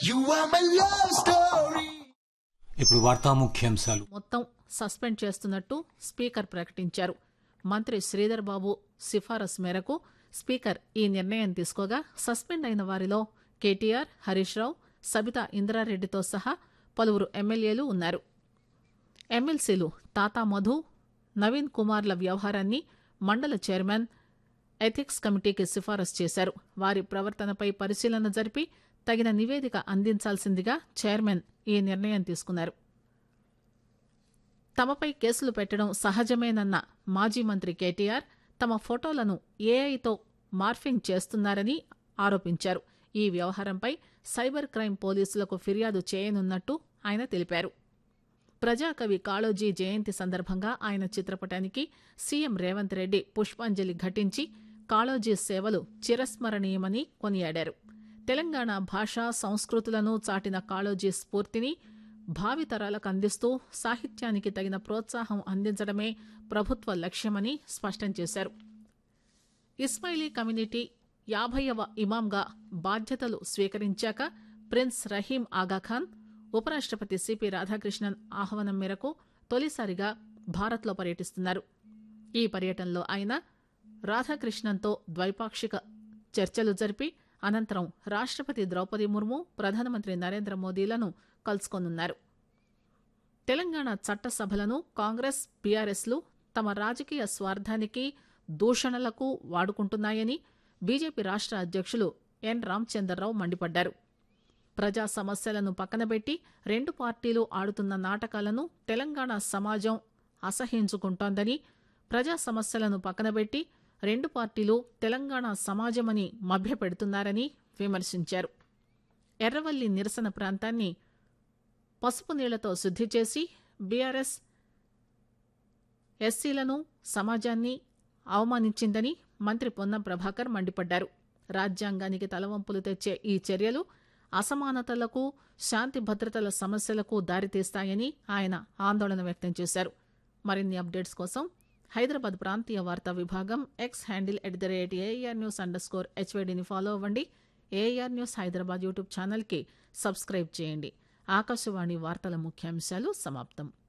You are my love story. ఇప్పుడు వార్తా ముఖ్యాంశాలు మొత్తం సస్పెండ్ చేస్తున్నట్టు స్పీకర్ ప్రకటించారు మంత్రి శ్రీధర్ బాబు సిఫారసు మేరకు స్పీకర్ ఈ నిర్ణయం తీసుకోగా సస్పెండ్ అయిన వారిలో కేటీఆర్ హరీష్ రావు సబితా ఇంద్రారెడ్డితో సహా పలువురు ఎమ్మెల్యేలు ఉన్నారు ఎమ్మెల్సీలు తాతా మధు నవీన్ కుమార్ల వ్యవహారాన్ని మండల చైర్మన్ ఎథిక్స్ కమిటీకి సిఫారసు చేశారు వారి ప్రవర్తనపై పరిశీలన జరిపి తగిన నివేదిక అందించాల్సిందిగా చైర్మన్ ఈ నిర్ణయం తీసుకున్నారు తమపై కేసులు పెట్టడం సహజమేనన్న మాజీ మంత్రి కేటీఆర్ తమ ఫోటోలను ఏఐతో మార్ఫింగ్ చేస్తున్నారని ఆరోపించారు ఈ వ్యవహారంపై సైబర్ క్రైమ్ పోలీసులకు ఫిర్యాదు చేయనున్నట్టు ఆయన తెలిపారు ప్రజాకవి కాళోజీ జయంతి సందర్భంగా ఆయన చిత్రపటానికి సీఎం రేవంత్ రెడ్డి పుష్పాంజలి ఘటించి కాళోజీ సేవలు చిరస్మరణీయమని కొనియాడారు తెలంగాణ భాష సంస్కృతులను చాటిన కాళోజీ స్ఫూర్తిని భావితరాలకు అందిస్తూ సాహిత్యానికి తగిన ప్రోత్సాహం అందించడమే ప్రభుత్వ లక్ష్యమని స్పష్టం చేశారు ఇస్మాయిలీ కమ్యూనిటీ యాభైవ ఇమాంగా బాధ్యతలు స్వీకరించాక ప్రిన్స్ రహీం ఆగాఖాన్ ఉపరాష్ట్రపతి సిపి రాధాకృష్ణన్ ఆహ్వానం మేరకు తొలిసారిగా భారత్లో పర్యటిస్తున్నారు ఈ పర్యటనలో ఆయన రాధాకృష్ణన్తో ద్వైపాక్షిక చర్చలు జరిపి అనంతరం రాష్ట్రపతి ద్రౌపది ముర్ము ప్రధానమంత్రి నరేంద్ర మోదీలను కలుసుకోనున్నారు తెలంగాణ చట్టసభలను కాంగ్రెస్ బీఆర్ఎస్లు తమ రాజకీయ స్వార్థానికి దూషణలకు వాడుకుంటున్నాయని బీజేపీ రాష్ట్ర అధ్యక్షులు ఎన్ రామచంద్రరావు మండిపడ్డారు ప్రజా సమస్యలను పక్కనబెట్టి రెండు పార్టీలు ఆడుతున్న నాటకాలను తెలంగాణ సమాజం అసహించుకుంటోందని ప్రజా సమస్యలను పక్కనబెట్టి రెండు పార్టీలు తెలంగాణ సమాజమని మభ్యపెడుతున్నారని విమర్శించారు ఎర్రవల్లి నిరసన ప్రాంతాన్ని పసుపు నీళ్లతో శుద్ధి చేసి బీఆర్ఎస్ ఎస్సీలను సమాజాన్ని అవమానించిందని మంత్రి పొన్నం ప్రభాకర్ మండిపడ్డారు రాజ్యాంగానికి తలవంపులు తెచ్చే ఈ చర్యలు అసమానతలకు శాంతి భద్రతల సమస్యలకు దారితీస్తాయని ఆయన ఆందోళన వ్యక్తం చేశారు మరిన్ని అప్డేట్స్ కోసం హైదరాబాద్ ప్రాంతీయ వార్తా విభాగం X handle at the rate AR news underscore హెచ్వైడిని ఫాలో అవ్వండి ఏఆర్ న్యూస్ హైదరాబాద్ యూట్యూబ్ ఛానల్కి సబ్స్క్రైబ్ చేయండి ఆకాశవాణి వార్తల ముఖ్యాంశాలు సమాప్తం